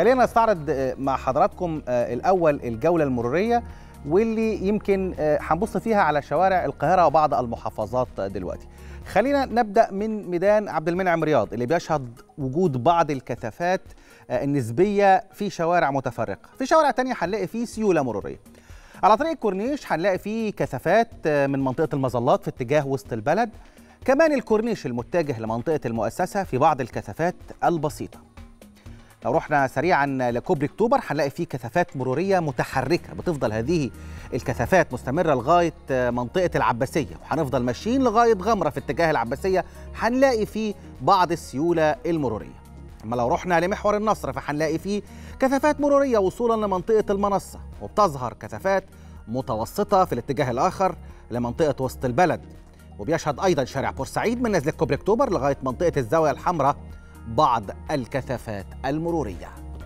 خلينا نستعرض آه، مع حضراتكم آه، الاول الجوله المروريه واللي يمكن آه، هنبص فيها على شوارع القاهره وبعض المحافظات دلوقتي خلينا نبدا من ميدان عبد المنعم رياض اللي بيشهد وجود بعض الكثافات آه، النسبيه في شوارع متفرقه في شوارع تانية هنلاقي فيه سيوله مروريه على طريق الكورنيش هنلاقي فيه كثافات آه، من منطقه المظلات في اتجاه وسط البلد كمان الكورنيش المتجه لمنطقه المؤسسه في بعض الكثافات البسيطه لو رحنا سريعا لكوبري اكتوبر هنلاقي فيه كثافات مروريه متحركه بتفضل هذه الكثافات مستمره لغايه منطقه العباسيه وهنفضل ماشيين لغايه غمره في اتجاه العباسيه هنلاقي فيه بعض السيوله المروريه اما لو رحنا لمحور النصر فهنلاقي فيه كثافات مروريه وصولا لمنطقه المنصه وبتظهر كثافات متوسطه في الاتجاه الاخر لمنطقه وسط البلد وبيشهد ايضا شارع بورسعيد من نزله كوبري اكتوبر لغايه منطقه الزاويه الحمراء بعض الكثافات المروريه.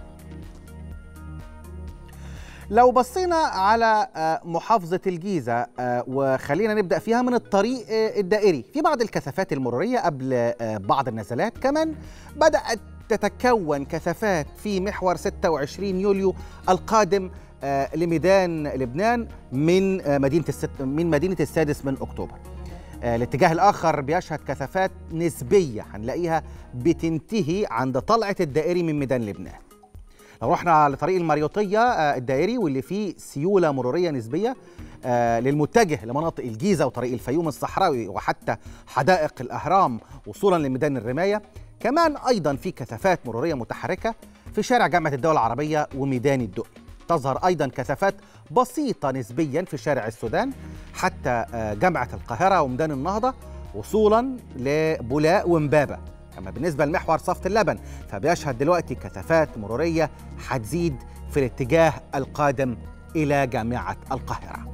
لو بصينا على آه، محافظة الجيزة آه، وخلينا نبدأ فيها من الطريق آه، الدائري في بعض الكثافات المرورية قبل آه، بعض النزلات كمان بدأت تتكون كثافات في محور 26 يوليو القادم آه، لميدان لبنان من آه، مدينة الست من مدينة السادس من أكتوبر آه، الاتجاه الآخر بيشهد كثافات نسبية هنلاقيها بتنتهي عند طلعة الدائري من ميدان لبنان لو رحنا لطريق الماريوطية آه، الدائري واللي فيه سيولة مرورية نسبية آه، للمتجه لمناطق الجيزة وطريق الفيوم الصحراوي وحتى حدائق الأهرام وصولا لميدان الرماية كمان أيضا في كثافات مرورية متحركة في شارع جامعة الدول العربية وميدان الدقي تظهر أيضا كثافات بسيطة نسبيا في شارع السودان حتى آه، جامعة القاهرة وميدان النهضة وصولا لبولاق ومبابة أما بالنسبة لمحور صفت اللبن فبيشهد دلوقتي كثافات مرورية هتزيد في الاتجاه القادم إلى جامعة القاهرة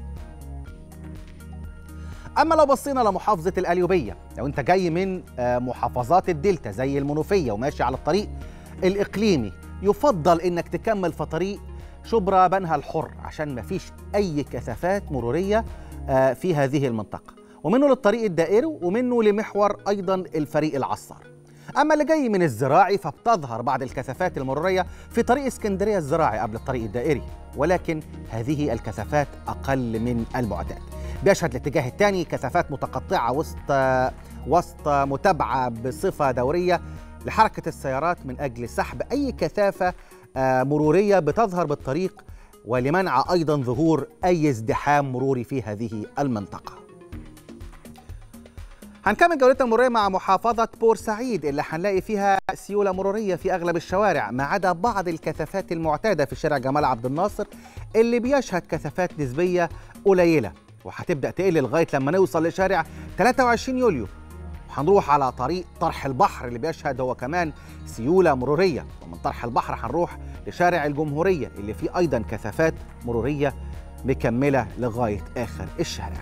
أما لو بصينا لمحافظة القليوبية لو أنت جاي من آه، محافظات الدلتا زي المنوفية وماشي على الطريق الإقليمي يفضل إنك تكمل في طريق شبرا بنها الحر عشان مفيش أي كثافات مرورية آه، في هذه المنطقة ومنه للطريق الدائري ومنه لمحور أيضا الفريق العصار أما اللي جاي من الزراعي فبتظهر بعض الكثافات المرورية في طريق اسكندرية الزراعي قبل الطريق الدائري ولكن هذه الكثافات أقل من المعتاد بيشهد الاتجاه الثاني كثافات متقطعة وسط وسط متابعة بصفة دورية لحركة السيارات من أجل سحب أي كثافة آه، مرورية بتظهر بالطريق ولمنع أيضا ظهور أي ازدحام مروري في هذه المنطقة هنكمل جولتنا المرورية مع محافظة بورسعيد اللي هنلاقي فيها سيولة مرورية في أغلب الشوارع ما عدا بعض الكثافات المعتادة في شارع جمال عبد الناصر اللي بيشهد كثافات نسبية قليلة وهتبدأ تقل لغاية لما نوصل لشارع 23 يوليو هنروح على طريق طرح البحر اللي بيشهد هو كمان سيولة مرورية ومن طرح البحر هنروح لشارع الجمهورية اللي فيه أيضا كثافات مرورية مكملة لغاية آخر الشارع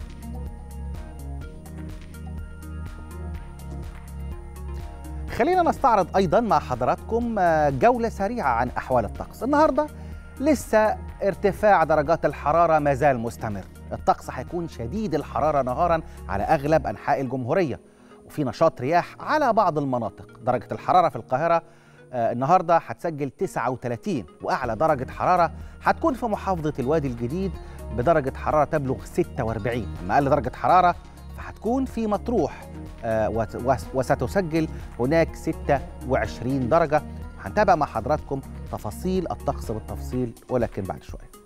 خلينا نستعرض ايضا مع حضراتكم آه، جوله سريعه عن احوال الطقس النهارده لسه ارتفاع درجات الحراره ما زال مستمر الطقس هيكون شديد الحراره نهارا على اغلب انحاء الجمهوريه وفي نشاط رياح على بعض المناطق درجه الحراره في القاهره آه، النهارده هتسجل 39 واعلى درجه حراره هتكون في محافظه الوادي الجديد بدرجه حراره تبلغ 46 اما اقل درجه حراره فهتكون في مطروح آه، وت- وس- وستسجل هناك 26 درجة هنتابع مع حضراتكم تفاصيل الطقس بالتفصيل ولكن بعد شوية